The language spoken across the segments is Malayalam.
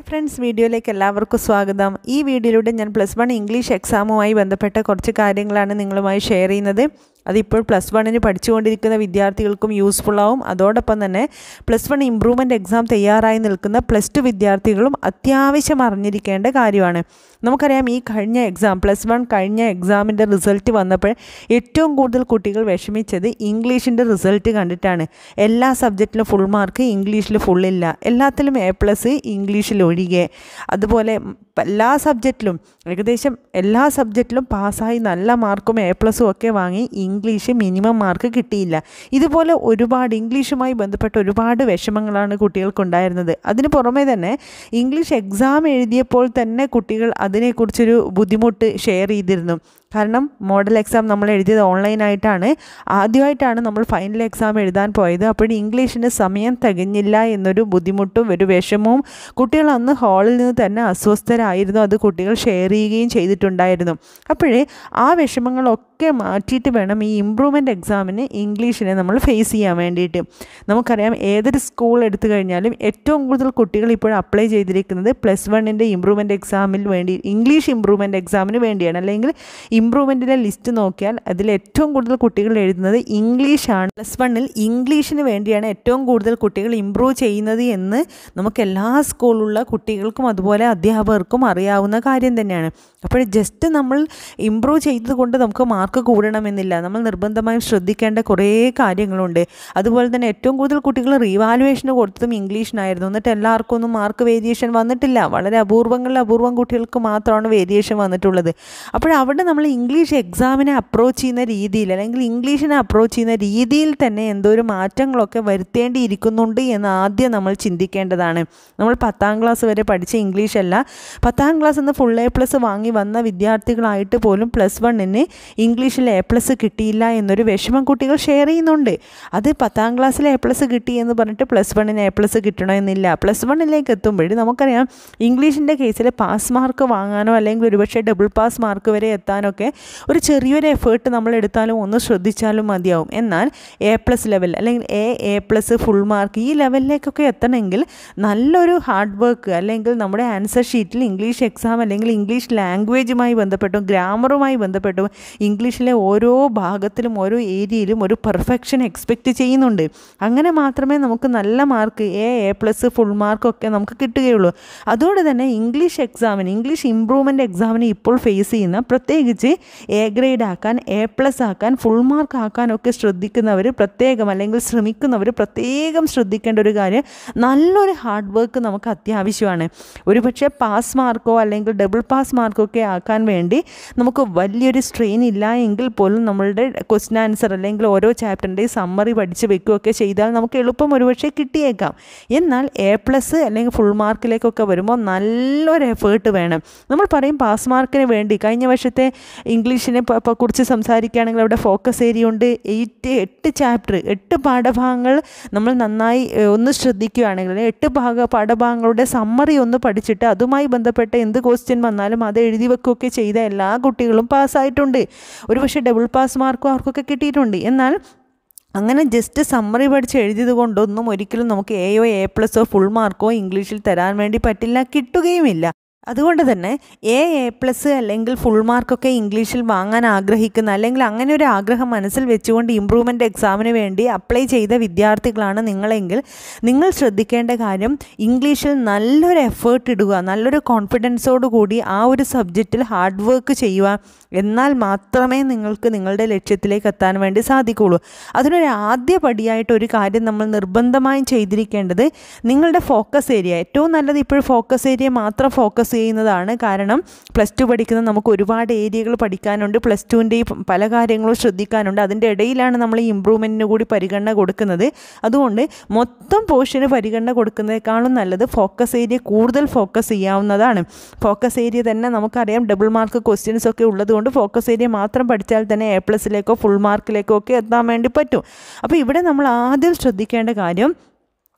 ഫ്രണ്ട്സ് വീഡിയോയിലേക്ക് എല്ലാവർക്കും സ്വാഗതം ഈ വീഡിയോയിലൂടെ ഞാൻ പ്ലസ് വൺ ഇംഗ്ലീഷ് എക്സാമുമായി ബന്ധപ്പെട്ട കുറച്ച് കാര്യങ്ങളാണ് നിങ്ങളുമായി ഷെയർ ചെയ്യുന്നത് അതിപ്പോൾ പ്ലസ് വണ്ണിന് പഠിച്ചുകൊണ്ടിരിക്കുന്ന വിദ്യാർത്ഥികൾക്കും യൂസ്ഫുൾ ആവും അതോടൊപ്പം തന്നെ പ്ലസ് വൺ ഇമ്പ്രൂവ്മെൻറ്റ് എക്സാം തയ്യാറായി നിൽക്കുന്ന പ്ലസ് ടു വിദ്യാർത്ഥികളും അത്യാവശ്യം അറിഞ്ഞിരിക്കേണ്ട കാര്യമാണ് നമുക്കറിയാം ഈ കഴിഞ്ഞ എക്സാം പ്ലസ് വൺ കഴിഞ്ഞ എക്സാമിൻ്റെ റിസൾട്ട് വന്നപ്പോൾ ഏറ്റവും കൂടുതൽ കുട്ടികൾ വിഷമിച്ചത് ഇംഗ്ലീഷിൻ്റെ റിസൾട്ട് കണ്ടിട്ടാണ് എല്ലാ സബ്ജക്റ്റിലും ഫുൾ മാർക്ക് ഇംഗ്ലീഷിൽ ഫുള്ളില്ല എല്ലാത്തിലും എ പ്ലസ് ഇംഗ്ലീഷിൽ ഒഴികെ അതുപോലെ എല്ലാ സബ്ജക്റ്റിലും ഏകദേശം എല്ലാ സബ്ജക്റ്റിലും പാസ്സായി നല്ല മാർക്കും എ പ്ലസും ഒക്കെ വാങ്ങി ഇംഗ്ലീഷ് മിനിമം മാർക്ക് കിട്ടിയില്ല ഇതുപോലെ ഒരുപാട് ഇംഗ്ലീഷുമായി ബന്ധപ്പെട്ട ഒരുപാട് വിഷമങ്ങളാണ് കുട്ടികൾക്കുണ്ടായിരുന്നത് അതിന് പുറമേ തന്നെ ഇംഗ്ലീഷ് എക്സാം എഴുതിയപ്പോൾ തന്നെ കുട്ടികൾ അതിനെക്കുറിച്ചൊരു ബുദ്ധിമുട്ട് ഷെയർ ചെയ്തിരുന്നു കാരണം മോഡൽ എക്സാം നമ്മൾ എഴുതിയത് ഓൺലൈനായിട്ടാണ് ആദ്യമായിട്ടാണ് നമ്മൾ ഫൈനൽ എക്സാം എഴുതാൻ പോയത് അപ്പോൾ ഇംഗ്ലീഷിന് സമയം തികഞ്ഞില്ല എന്നൊരു ബുദ്ധിമുട്ടും ഒരു വിഷമവും കുട്ടികൾ അന്ന് ഹാളിൽ നിന്ന് തന്നെ അസ്വസ്ഥരായിരുന്നു അത് കുട്ടികൾ ഷെയർ ചെയ്യുകയും ചെയ്തിട്ടുണ്ടായിരുന്നു അപ്പോഴേ ആ വിഷമങ്ങളൊക്കെ മാറ്റിയിട്ട് വേണം ഈ ഇമ്പ്രൂവ്മെൻറ്റ് എക്സാമിന് ഇംഗ്ലീഷിനെ നമ്മൾ ഫേസ് ചെയ്യാൻ വേണ്ടിയിട്ട് നമുക്കറിയാം ഏതൊരു സ്കൂൾ എടുത്തു കഴിഞ്ഞാലും ഏറ്റവും കൂടുതൽ കുട്ടികൾ ഇപ്പോൾ അപ്ലൈ ചെയ്തിരിക്കുന്നത് പ്ലസ് വണ്ണിൻ്റെ ഇമ്പ്രൂവ്മെൻറ്റ് എക്സാമിൽ വേണ്ടി ഇംഗ്ലീഷ് ഇമ്പ്രൂവ്മെൻറ്റ് എക്സാമിന് വേണ്ടിയാണ് അല്ലെങ്കിൽ ഇമ്പ്രൂവ്മെൻറ്റിൻ്റെ ലിസ്റ്റ് നോക്കിയാൽ അതിൽ ഏറ്റവും കൂടുതൽ കുട്ടികൾ എഴുതുന്നത് ഇംഗ്ലീഷാണ് പ്ലസ് വണ്ണിൽ ഇംഗ്ലീഷിന് വേണ്ടിയാണ് ഏറ്റവും കൂടുതൽ കുട്ടികൾ ഇമ്പ്രൂവ് ചെയ്യുന്നത് എന്ന് നമുക്ക് എല്ലാ സ്കൂളിലുള്ള കുട്ടികൾക്കും അതുപോലെ അധ്യാപകർക്കും അറിയാവുന്ന കാര്യം തന്നെയാണ് അപ്പോൾ ജസ്റ്റ് നമ്മൾ ഇമ്പ്രൂവ് ചെയ്തത് കൊണ്ട് നമുക്ക് മാർക്ക് കൂടണമെന്നില്ല നമ്മൾ നിർബന്ധമായും ശ്രദ്ധിക്കേണ്ട കുറേ കാര്യങ്ങളുണ്ട് അതുപോലെ തന്നെ ഏറ്റവും കൂടുതൽ കുട്ടികൾ റീവാലുവേഷന് കൊടുത്തതും ഇംഗ്ലീഷിനായിരുന്നു എന്നിട്ട് എല്ലാവർക്കും ഒന്നും മാർക്ക് വേരിയേഷൻ വന്നിട്ടില്ല വളരെ അപൂർവങ്ങളിൽ അപൂർവം കുട്ടികൾക്ക് മാത്രമാണ് വേരിയേഷൻ വന്നിട്ടുള്ളത് അപ്പോൾ അവിടെ നമ്മൾ ഇംഗ്ലീഷ് എക്സാമിനെ അപ്രോച്ച് ചെയ്യുന്ന രീതിയിൽ അല്ലെങ്കിൽ ഇംഗ്ലീഷിനെ അപ്രോച്ച് ചെയ്യുന്ന രീതിയിൽ തന്നെ എന്തോ ഒരു മാറ്റങ്ങളൊക്കെ വരുത്തേണ്ടിയിരിക്കുന്നുണ്ട് എന്ന് ആദ്യം നമ്മൾ ചിന്തിക്കേണ്ടതാണ് നമ്മൾ പത്താം ക്ലാസ് വരെ പഠിച്ച ഇംഗ്ലീഷല്ല പത്താം ക്ലാസ് നിന്ന് ഫുൾ എ പ്ലസ് വാങ്ങി വന്ന വിദ്യാർത്ഥികളായിട്ട് പോലും പ്ലസ് വണ്ണിന് ഇംഗ്ലീഷിൽ എ പ്ലസ് കിട്ടിയില്ല എന്നൊരു വിഷമം കുട്ടികൾ ഷെയർ ചെയ്യുന്നുണ്ട് അത് പത്താം ക്ലാസ്സിൽ എ പ്ലസ് കിട്ടി എന്ന് പറഞ്ഞിട്ട് പ്ലസ് വണ്ണിന് എ പ്ലസ് കിട്ടണമെന്നില്ല പ്ലസ് വണ്ണിലേക്ക് എത്തുമ്പോൾ നമുക്കറിയാം ഇംഗ്ലീഷിൻ്റെ കേസിൽ പാസ് മാർക്ക് വാങ്ങാനോ അല്ലെങ്കിൽ ഒരുപക്ഷെ ഡബിൾ പാസ് മാർക്ക് വരെ എത്താനൊക്കെ ഒരു ചെറിയൊരു എഫേർട്ട് നമ്മൾ എടുത്താലും ഒന്ന് ശ്രദ്ധിച്ചാലും മതിയാവും എന്നാൽ എ പ്ലസ് ലെവൽ അല്ലെങ്കിൽ A A plus full mark ഈ ലെവലിലേക്കൊക്കെ എത്തണമെങ്കിൽ നല്ലൊരു ഹാർഡ് വർക്ക് അല്ലെങ്കിൽ നമ്മുടെ ആൻസർ ഷീറ്റിൽ ഇംഗ്ലീഷ് എക്സാം അല്ലെങ്കിൽ ഇംഗ്ലീഷ് ലാംഗ്വേജുമായി ബന്ധപ്പെട്ടും ഗ്രാമറുമായി ബന്ധപ്പെട്ടും ഇംഗ്ലീഷിലെ ഓരോ ഭാഗത്തിലും ഓരോ ഏരിയയിലും ഒരു പെർഫെക്ഷൻ എക്സ്പെക്റ്റ് ചെയ്യുന്നുണ്ട് അങ്ങനെ മാത്രമേ നമുക്ക് നല്ല mark A A plus full മാർക്കൊക്കെ നമുക്ക് കിട്ടുകയുള്ളൂ അതുകൊണ്ട് തന്നെ ഇംഗ്ലീഷ് എക്സാമിന് ഇംഗ്ലീഷ് ഇമ്പ്രൂവ്മെൻറ്റ് എക്സാമിന് ഇപ്പോൾ ഫേസ് ചെയ്യുന്ന പ്രത്യേകിച്ച് എ ഗ്രേഡ് ആക്കാൻ എ പ്ലസ് ആക്കാൻ ഫുൾ മാർക്ക് ആക്കാനൊക്കെ ശ്രദ്ധിക്കുന്നവർ പ്രത്യേകം അല്ലെങ്കിൽ ശ്രമിക്കുന്നവർ പ്രത്യേകം ശ്രദ്ധിക്കേണ്ട ഒരു കാര്യം നല്ലൊരു ഹാർഡ് വർക്ക് നമുക്ക് അത്യാവശ്യമാണ് ഒരുപക്ഷെ പാസ് മാർക്കോ അല്ലെങ്കിൽ ഡബിൾ പാസ് മാർക്കോ ഒക്കെ ആക്കാൻ വേണ്ടി നമുക്ക് വലിയൊരു സ്ട്രെയിൻ ഇല്ല എങ്കിൽ പോലും നമ്മളുടെ ക്വസ്റ്റ്യൻ ആൻസർ അല്ലെങ്കിൽ ഓരോ ചാപ്റ്ററിൻ്റെയും സമ്മറി പഠിച്ച് വെക്കുകയൊക്കെ ചെയ്താൽ നമുക്ക് എളുപ്പം ഒരുപക്ഷെ കിട്ടിയേക്കാം എന്നാൽ എ പ്ലസ് അല്ലെങ്കിൽ ഫുൾ മാർക്കിലേക്കൊക്കെ വരുമ്പോൾ നല്ലൊരു എഫേർട്ട് വേണം നമ്മൾ പറയും പാസ് മാർക്കിന് വേണ്ടി കഴിഞ്ഞ വർഷത്തെ ഇംഗ്ലീഷിനെ കുറിച്ച് സംസാരിക്കുകയാണെങ്കിൽ അവിടെ ഫോക്കസ് ഏരിയ ഉണ്ട് എയ്റ്റ് എട്ട് ചാപ്റ്റർ എട്ട് പാഠഭാഗങ്ങൾ നമ്മൾ നന്നായി ഒന്ന് ശ്രദ്ധിക്കുകയാണെങ്കിൽ എട്ട് ഭാഗ പാഠഭാഗങ്ങളുടെ സമ്മറി ഒന്ന് പഠിച്ചിട്ട് അതുമായി ബന്ധപ്പെട്ട എന്ത് ക്വസ്റ്റ്യൻ വന്നാലും അത് എഴുതി വെക്കുകയൊക്കെ ചെയ്ത എല്ലാ കുട്ടികളും പാസ്സായിട്ടുണ്ട് ഒരുപക്ഷെ ഡബിൾ പാസ് മാർക്കും അവർക്കൊക്കെ കിട്ടിയിട്ടുണ്ട് എന്നാൽ അങ്ങനെ ജസ്റ്റ് സമ്മറി പഠിച്ച് എഴുതിയത് കൊണ്ടൊന്നും ഒരിക്കലും നമുക്ക് എയോ എ പ്ലസോ ഫുൾ മാർക്കോ ഇംഗ്ലീഷിൽ തരാൻ വേണ്ടി പറ്റില്ല കിട്ടുകയുമില്ല അതുകൊണ്ട് തന്നെ എ എ പ്ലസ് അല്ലെങ്കിൽ ഫുൾ മാർക്കൊക്കെ ഇംഗ്ലീഷിൽ വാങ്ങാൻ ആഗ്രഹിക്കുന്ന അല്ലെങ്കിൽ അങ്ങനെ ഒരു ആഗ്രഹം മനസ്സിൽ വെച്ചുകൊണ്ട് ഇമ്പ്രൂവ്മെൻ്റ് എക്സാമിന് വേണ്ടി അപ്ലൈ ചെയ്ത വിദ്യാർത്ഥികളാണ് നിങ്ങളെങ്കിൽ നിങ്ങൾ ശ്രദ്ധിക്കേണ്ട കാര്യം ഇംഗ്ലീഷിൽ നല്ലൊരു എഫേർട്ട് ഇടുക നല്ലൊരു കോൺഫിഡൻസോട് കൂടി ആ ഒരു സബ്ജക്റ്റിൽ ഹാർഡ് വർക്ക് ചെയ്യുക എന്നാൽ മാത്രമേ നിങ്ങൾക്ക് നിങ്ങളുടെ ലക്ഷ്യത്തിലേക്ക് എത്താൻ വേണ്ടി സാധിക്കുകയുള്ളൂ അതിനൊരു ആദ്യ പടിയായിട്ട് ഒരു കാര്യം നമ്മൾ നിർബന്ധമായും ചെയ്തിരിക്കേണ്ടത് നിങ്ങളുടെ ഫോക്കസ് ഏരിയ ഏറ്റവും നല്ലത് ഇപ്പോൾ ഫോക്കസ് ഏരിയ മാത്രം ഫോക്കസ് ചെയ്യുന്നതാണ് കാരണം പ്ലസ് ടു പഠിക്കുന്ന നമുക്ക് ഒരുപാട് ഏരിയകൾ പഠിക്കാനുണ്ട് പ്ലസ് ടുവിൻ്റെ പല കാര്യങ്ങളും ശ്രദ്ധിക്കാനുണ്ട് അതിൻ്റെ ഇടയിലാണ് നമ്മൾ ഈ ഇമ്പ്രൂവ്മെൻറ്റിന് കൂടി പരിഗണന കൊടുക്കുന്നത് അതുകൊണ്ട് മൊത്തം പോർഷന് പരിഗണന കൊടുക്കുന്നതിനേക്കാളും നല്ലത് ഫോക്കസ് ഏരിയ കൂടുതൽ ഫോക്കസ് ചെയ്യാവുന്നതാണ് ഫോക്കസ് ഏരിയ തന്നെ നമുക്കറിയാം ഡബിൾ മാർക്ക് ക്വസ്റ്റ്യൻസ് ഒക്കെ ഉള്ളതുകൊണ്ട് ഫോക്കസ് ഏരിയ മാത്രം പഠിച്ചാൽ തന്നെ എ പ്ലസിലേക്കോ ഫുൾ മാർക്കിലേക്കോ ഒക്കെ എത്താൻ വേണ്ടി പറ്റും അപ്പോൾ ഇവിടെ നമ്മൾ ആദ്യം ശ്രദ്ധിക്കേണ്ട കാര്യം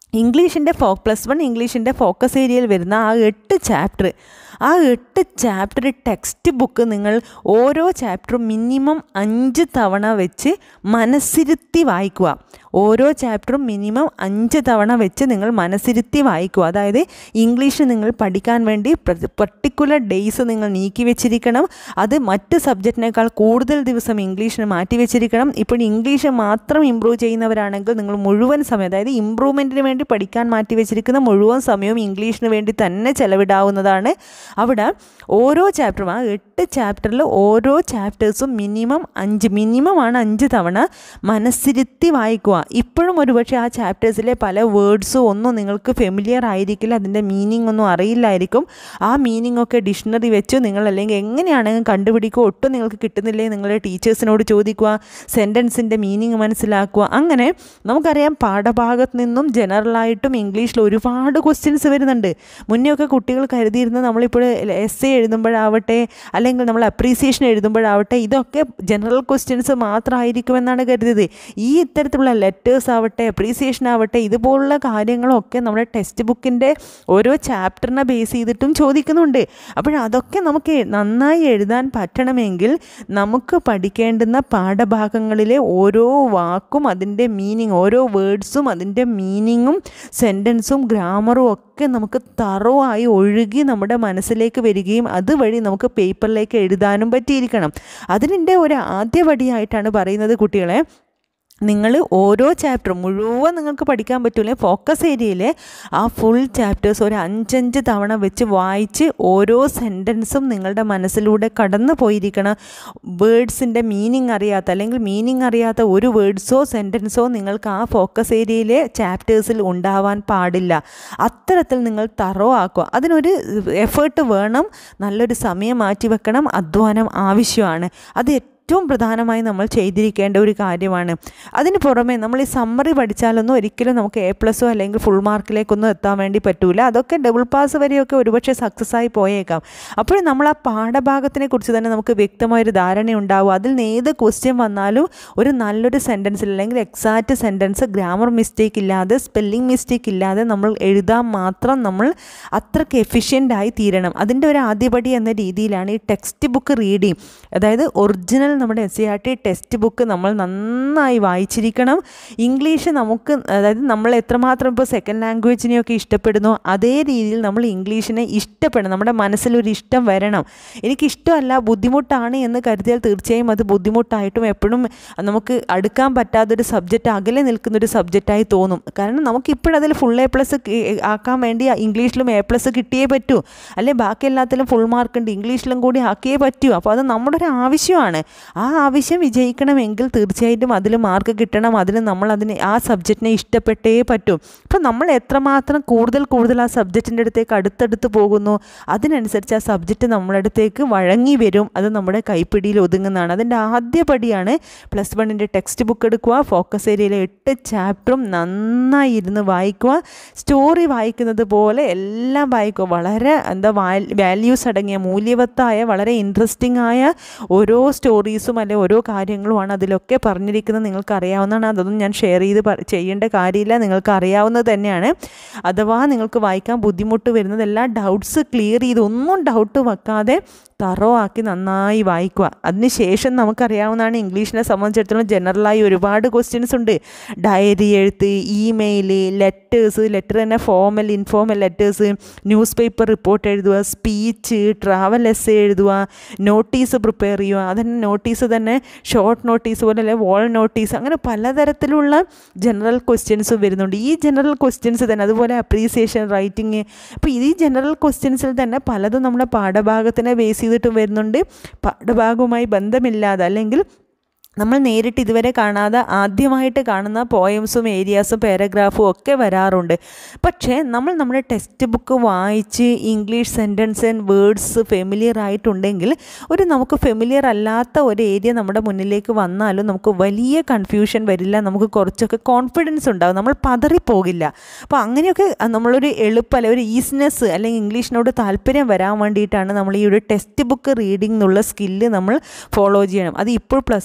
ഇംഗ്ലീഷിൻ്റെ ഫോ പ്ലസ് വൺ ഇംഗ്ലീഷിൻ്റെ ഫോക്കസ് ഏരിയയിൽ വരുന്ന ആ എട്ട് ചാപ്റ്റർ ആ എട്ട് ചാപ്റ്റർ ടെക്സ്റ്റ് ബുക്ക് നിങ്ങൾ ഓരോ ചാപ്റ്ററും മിനിമം അഞ്ച് തവണ വെച്ച് മനസ്സിരുത്തി വായിക്കുക ഓരോ ചാപ്റ്ററും മിനിമം അഞ്ച് തവണ വെച്ച് നിങ്ങൾ മനസ്സിരുത്തി വായിക്കുക അതായത് ഇംഗ്ലീഷ് നിങ്ങൾ പഠിക്കാൻ വേണ്ടി പർട്ടിക്കുലർ ഡേയ്സ് നിങ്ങൾ നീക്കി വെച്ചിരിക്കണം അത് മറ്റ് സബ്ജക്റ്റിനേക്കാൾ കൂടുതൽ ദിവസം ഇംഗ്ലീഷിന് മാറ്റി വെച്ചിരിക്കണം ഇപ്പോൾ ഇംഗ്ലീഷ് മാത്രം ഇമ്പ്രൂവ് ചെയ്യുന്നവരാണെങ്കിൽ നിങ്ങൾ മുഴുവൻ സമയം അതായത് ഇമ്പ്രൂവ്മെൻറ്റിന് വേണ്ടി പഠിക്കാൻ മാറ്റി വെച്ചിരിക്കുന്ന മുഴുവൻ സമയവും ഇംഗ്ലീഷിന് വേണ്ടി തന്നെ ചെലവിടാവുന്നതാണ് അവിടെ ഓരോ ചാപ്റ്ററും ആ എട്ട് ചാപ്റ്ററിൽ ഓരോ ചാപ്റ്റേഴ്സും മിനിമം അഞ്ച് മിനിമമാണ് അഞ്ച് തവണ മനസ്സിരുത്തി വായിക്കുക ഇപ്പോഴും ഒരുപക്ഷെ ആ ചാപ്റ്റേഴ്സിലെ പല വേർഡ്സും ഒന്നും നിങ്ങൾക്ക് ഫെമിലിയർ ആയിരിക്കില്ല അതിൻ്റെ മീനിങ് ഒന്നും അറിയില്ലായിരിക്കും ആ മീനിങ് ഒക്കെ ഡിക്ഷണറി വെച്ച് നിങ്ങൾ അല്ലെങ്കിൽ എങ്ങനെയാണെങ്കിലും കണ്ടുപിടിക്കുക ഒട്ടും നിങ്ങൾക്ക് കിട്ടുന്നില്ലേ നിങ്ങളുടെ ടീച്ചേഴ്സിനോട് ചോദിക്കുക സെൻറ്റൻസിൻ്റെ മീനിങ് മനസ്സിലാക്കുക അങ്ങനെ നമുക്കറിയാം പാഠഭാഗത്ത് നിന്നും ജനറലായിട്ടും ഇംഗ്ലീഷിൽ ഒരുപാട് ക്വസ്റ്റ്യൻസ് വരുന്നുണ്ട് മുന്നേ ഒക്കെ കുട്ടികൾ കരുതിയിരുന്നത് നമ്മളിപ്പോൾ എസ് എ എഴുതുമ്പോഴാവട്ടെ അല്ലെങ്കിൽ നമ്മൾ അപ്രീസിയേഷൻ എഴുതുമ്പോഴാവട്ടെ ഇതൊക്കെ ജനറൽ ക്വസ്റ്റ്യൻസ് മാത്രമായിരിക്കുമെന്നാണ് കരുതിയത് ഈ ഇത്തരത്തിലുള്ള ലെറ്റേഴ്സ് ആവട്ടെ അപ്രീസിയേഷൻ ആവട്ടെ ഇതുപോലുള്ള കാര്യങ്ങളൊക്കെ നമ്മുടെ ടെക്സ്റ്റ് ബുക്കിൻ്റെ ഓരോ ചാപ്റ്ററിനെ ബേസ് ചെയ്തിട്ടും ചോദിക്കുന്നുണ്ട് അപ്പോൾ അതൊക്കെ നമുക്ക് നന്നായി എഴുതാൻ പറ്റണമെങ്കിൽ നമുക്ക് പഠിക്കേണ്ടുന്ന പാഠഭാഗങ്ങളിലെ ഓരോ വാക്കും അതിൻ്റെ മീനിങ് ഓരോ വേർഡ്സും അതിൻ്റെ മീനിങ്ങും സെൻറ്റൻസും ഗ്രാമറും ഒക്കെ നമുക്ക് തറവായി ഒഴുകി നമ്മുടെ മനസ്സിലേക്ക് വരികയും അതുവഴി നമുക്ക് പേപ്പറിലേക്ക് എഴുതാനും പറ്റിയിരിക്കണം അതിൻ്റെ ഒരു ആദ്യപടിയായിട്ടാണ് പറയുന്നത് കുട്ടികളെ നിങ്ങൾ ഓരോ ചാപ്റ്ററും മുഴുവൻ നിങ്ങൾക്ക് പഠിക്കാൻ പറ്റില്ല ഫോക്കസ് ഏരിയയിൽ ആ ഫുൾ ചാപ്റ്റേഴ്സ് ഒരു അഞ്ചഞ്ച് തവണ വെച്ച് വായിച്ച് ഓരോ സെൻറ്റൻസും നിങ്ങളുടെ മനസ്സിലൂടെ കടന്നു പോയിരിക്കണം വേർഡ്സിൻ്റെ മീനിങ് അറിയാത്ത അല്ലെങ്കിൽ മീനിങ് അറിയാത്ത ഒരു വേർഡ്സോ സെൻറ്റൻസോ നിങ്ങൾക്ക് ആ ഫോക്കസ് ഏരിയയിലെ ചാപ്റ്റേഴ്സിൽ ഉണ്ടാവാൻ പാടില്ല അത്തരത്തിൽ നിങ്ങൾ തറോ ആക്കുക അതിനൊരു എഫേർട്ട് വേണം നല്ലൊരു സമയം മാറ്റി വെക്കണം അധ്വാനം ആവശ്യമാണ് അത് ഏറ്റവും പ്രധാനമായി നമ്മൾ ചെയ്തിരിക്കേണ്ട ഒരു കാര്യമാണ് അതിന് പുറമെ നമ്മൾ ഈ സമ്മറി പഠിച്ചാലൊന്നും ഒരിക്കലും നമുക്ക് എ പ്ലസോ അല്ലെങ്കിൽ ഫുൾ മാർക്കിലേക്കൊന്നും എത്താൻ വേണ്ടി പറ്റൂല അതൊക്കെ ഡബിൾ പാസ് വരെയൊക്കെ ഒരുപക്ഷെ സക്സസ് ആയി പോയേക്കാം അപ്പോൾ നമ്മൾ ആ പാഠഭാഗത്തിനെ കുറിച്ച് തന്നെ നമുക്ക് വ്യക്തമായൊരു ധാരണ ഉണ്ടാവും അതിൽ നിന്ന് ഏത് ക്വസ്റ്റ്യൻ വന്നാലും ഒരു നല്ലൊരു സെൻറ്റൻസിൽ അല്ലെങ്കിൽ എക്സാക്റ്റ് സെൻറ്റൻസ് ഗ്രാമർ മിസ്റ്റേക്ക് ഇല്ലാതെ സ്പെല്ലിംഗ് മിസ്റ്റേക്ക് ഇല്ലാതെ നമ്മൾ എഴുതാൻ മാത്രം നമ്മൾ അത്രയ്ക്ക് എഫിഷ്യൻ്റ് ആയി തീരണം അതിൻ്റെ ഒരു ആദ്യപടി എന്ന രീതിയിലാണ് ഈ ടെക്സ്റ്റ് ബുക്ക് റീഡിങ് അതായത് ഒറിജിനൽ നമ്മുടെ S C R T text book നമ്മൾ നന്നായി വായിച്ചിരിക്കണം ഇംഗ്ലീഷ് നമുക്ക് അതായത് നമ്മൾ എത്രമാത്രം ഇപ്പോൾ സെക്കൻഡ് ലാംഗ്വേജിനെയൊക്കെ ഇഷ്ടപ്പെടുന്നോ അതേ രീതിയിൽ നമ്മൾ ഇംഗ്ലീഷിനെ ഇഷ്ടപ്പെടണം നമ്മുടെ മനസ്സിലൊരു ഇഷ്ടം വരണം എനിക്കിഷ്ടമല്ല ബുദ്ധിമുട്ടാണ് എന്ന് കരുതിയാൽ തീർച്ചയായും അത് ബുദ്ധിമുട്ടായിട്ടും എപ്പോഴും നമുക്ക് അടുക്കാൻ പറ്റാത്തൊരു സബ്ജക്റ്റ് അകലെ നിൽക്കുന്നൊരു സബ്ജക്റ്റായി തോന്നും കാരണം നമുക്കിപ്പോഴതിൽ ഫുൾ എ പ്ലസ് ആക്കാൻ വേണ്ടി ഇംഗ്ലീഷിലും എ പ്ലസ് കിട്ടിയേ പറ്റൂ അല്ലെ ബാക്കി എല്ലാത്തിലും ഫുൾ മാർക്ക് ഉണ്ട് ഇംഗ്ലീഷിലും കൂടി ആക്കിയേ പറ്റൂ അപ്പോൾ അത് നമ്മുടെ ഒരു ആവശ്യമാണ് ആ ആവശ്യം വിജയിക്കണമെങ്കിൽ തീർച്ചയായിട്ടും അതിൽ മാർക്ക് കിട്ടണം അതിൽ നമ്മൾ അതിനെ ആ സബ്ജക്റ്റിനെ ഇഷ്ടപ്പെട്ടേ പറ്റൂ അപ്പോൾ നമ്മൾ എത്രമാത്രം കൂടുതൽ കൂടുതൽ ആ സബ്ജക്റ്റിൻ്റെ അടുത്തേക്ക് അടുത്തടുത്ത് പോകുന്നു അതിനനുസരിച്ച് ആ സബ്ജക്റ്റ് നമ്മുടെ അടുത്തേക്ക് വഴങ്ങി വരും അത് നമ്മുടെ കൈപ്പിടിയിൽ ഒതുങ്ങുന്നതാണ് അതിൻ്റെ ആദ്യ പടിയാണ് പ്ലസ് വണ്ണിൻ്റെ ടെക്സ്റ്റ് ബുക്ക് എടുക്കുക ഫോക്കസ് ഏരിയയിലെ എട്ട് ചാപ്റ്ററും നന്നായി ഇരുന്ന് വായിക്കുക സ്റ്റോറി വായിക്കുന്നത് പോലെ എല്ലാം വായിക്കുക വളരെ എന്താ വാല്യൂസ് അടങ്ങിയ മൂല്യവത്തായ വളരെ ഇൻട്രസ്റ്റിംഗ് ആയ ഓരോ സ്റ്റോറീസും അല്ലെ ഓരോ കാര്യങ്ങളുമാണ് അതിലൊക്കെ പറഞ്ഞിരിക്കുന്നത് നിങ്ങൾക്ക് അറിയാവുന്നതാണ് അതൊന്നും ഞാൻ ഷെയർ ചെയ്ത് ചെയ്യേണ്ട കാര്യമില്ല നിങ്ങൾക്ക് അറിയാവുന്നത് തന്നെയാണ് അഥവാ നിങ്ങൾക്ക് വായിക്കാൻ ബുദ്ധിമുട്ട് വരുന്നത് എല്ലാ ഡൗട്ട്സ് ക്ലിയർ ചെയ്ത് ഒന്നും ഡൗട്ട് വെക്കാതെ തറോ ആക്കി നന്നായി വായിക്കുക അതിനുശേഷം നമുക്കറിയാവുന്നതാണ് ഇംഗ്ലീഷിനെ സംബന്ധിച്ചിടത്തോളം ജനറലായി ഒരുപാട് ക്വസ്റ്റ്യൻസ് ഉണ്ട് ഡയറി എഴുത്ത് ഇമെയിൽ ലെറ്റേഴ്സ് ലെറ്റർ തന്നെ formal informal letters news paper report എഴുതുക സ്പീച്ച് ട്രാവൽ എസ് എഴുതുക നോട്ടീസ് പ്രിപ്പയർ ചെയ്യുക അതന്നെ നോട്ടീസ് തന്നെ ഷോർട്ട് നോട്ടീസ് പോലെ അല്ലെ വോൾ നോട്ടീസ് അങ്ങനെ പലതരത്തിലുള്ള ജനറൽ ക്വസ്റ്റ്യൻസ് വരുന്നുണ്ട് ഈ ജനറൽ ക്വസ്റ്റ്യൻസ് തന്നെ അതുപോലെ അപ്രീസിയേഷൻ റൈറ്റിംഗ് അപ്പോൾ ഈ ജനറൽ ക്വസ്റ്റ്യൻസിൽ തന്നെ പലതും നമ്മുടെ പാഠഭാഗത്തിനെ ബേസ് ചെയ്തിട്ട് വരുന്നുണ്ട് പാഠഭാഗവുമായി ബന്ധമില്ലാതെ അല്ലെങ്കിൽ നമ്മൾ നേരിട്ട് ഇതുവരെ കാണാതെ ആദ്യമായിട്ട് കാണുന്ന പോയംസും ഏരിയാസും പാരഗ്രാഫും ഒക്കെ വരാറുണ്ട് പക്ഷേ നമ്മൾ നമ്മുടെ ടെക്സ്റ്റ് ബുക്ക് വായിച്ച് English sentence and words familiar ആയിട്ടുണ്ടെങ്കിൽ ഒരു നമുക്ക് ഫെമിലിയർ അല്ലാത്ത ഒരു ഏരിയ നമ്മുടെ മുന്നിലേക്ക് വന്നാലും നമുക്ക് വലിയ കൺഫ്യൂഷൻ വരില്ല നമുക്ക് കുറച്ചൊക്കെ കോൺഫിഡൻസ് ഉണ്ടാകും നമ്മൾ പതറിപ്പോകില്ല അപ്പോൾ അങ്ങനെയൊക്കെ നമ്മളൊരു എളുപ്പം അല്ലെങ്കിൽ ഒരു ഈസിനെസ് അല്ലെങ്കിൽ ഇംഗ്ലീഷിനോട് താല്പര്യം വരാൻ വേണ്ടിയിട്ടാണ് നമ്മൾ ഈ ഒരു ടെക്സ്റ്റ് ബുക്ക് റീഡിംഗ് എന്നുള്ള സ്കില്ല് നമ്മൾ ഫോളോ ചെയ്യണം അത് ഇപ്പോൾ പ്ലസ് വൺ പഠിച്ചു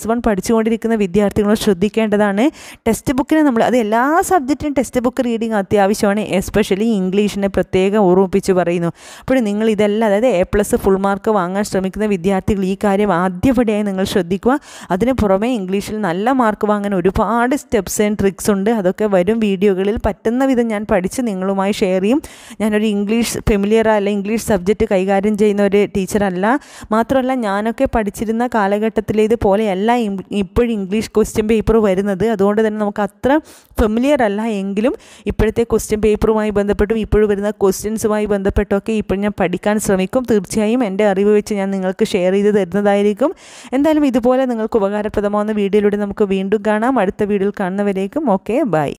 പഠിച്ചുകൊണ്ടിരിക്കുന്ന വിദ്യാർത്ഥികൾ ശ്രദ്ധിക്കേണ്ടതാണ് ടെക്സ്റ്റ് ബുക്കിന് നമ്മൾ അത് എല്ലാ സബ്ജക്റ്റിനും ടെക്സ്റ്റ് ബുക്ക് റീഡിങ് അത്യാവശ്യമാണ് എസ്പെഷ്യലി ഇംഗ്ലീഷിനെ പ്രത്യേകം ഓർമ്മിപ്പിച്ച് പറയുന്നു അപ്പോൾ നിങ്ങൾ ഇതെല്ലാം അതായത് എ പ്ലസ് ഫുൾ മാർക്ക് വാങ്ങാൻ ശ്രമിക്കുന്ന വിദ്യാർത്ഥികൾ ഈ കാര്യം ആദ്യപടിയായി നിങ്ങൾ ശ്രദ്ധിക്കുക അതിന് പുറമെ ഇംഗ്ലീഷിൽ നല്ല മാർക്ക് വാങ്ങാൻ ഒരുപാട് സ്റ്റെപ്സ് ആൻഡ് ട്രിക്സ് ഉണ്ട് അതൊക്കെ വരും വീഡിയോകളിൽ പറ്റുന്ന വിധം ഞാൻ പഠിച്ച് നിങ്ങളുമായി ഷെയർ ചെയ്യും ഞാനൊരു ഇംഗ്ലീഷ് ഫെമിലിയർ അല്ല ഇംഗ്ലീഷ് സബ്ജക്റ്റ് കൈകാര്യം ചെയ്യുന്ന ഒരു ടീച്ചറല്ല മാത്രമല്ല ഞാനൊക്കെ പഠിച്ചിരുന്ന കാലഘട്ടത്തിലേതുപോലെയല്ല ഇപ്പോഴും ഇംഗ്ലീഷ് ക്വസ്റ്റ്യൻ പേപ്പർ വരുന്നത് അതുകൊണ്ട് തന്നെ നമുക്ക് അത്ര ഫെമിലിയർ അല്ല എങ്കിലും ഇപ്പോഴത്തെ ക്വസ്റ്റ്യൻ പേപ്പറുമായി ബന്ധപ്പെട്ടും ഇപ്പോഴും വരുന്ന ക്വസ്റ്റ്യൻസുമായി ബന്ധപ്പെട്ടൊക്കെ ഇപ്പോൾ ഞാൻ പഠിക്കാൻ ശ്രമിക്കും തീർച്ചയായും എൻ്റെ അറിവ് വെച്ച് ഞാൻ നിങ്ങൾക്ക് ഷെയർ ചെയ്ത് തരുന്നതായിരിക്കും എന്തായാലും ഇതുപോലെ നിങ്ങൾക്ക് ഉപകാരപ്രദമാകുന്ന വീഡിയോയിലൂടെ നമുക്ക് വീണ്ടും കാണാം അടുത്ത വീഡിയോയിൽ കാണുന്നവരേക്കും ഓക്കെ ബൈ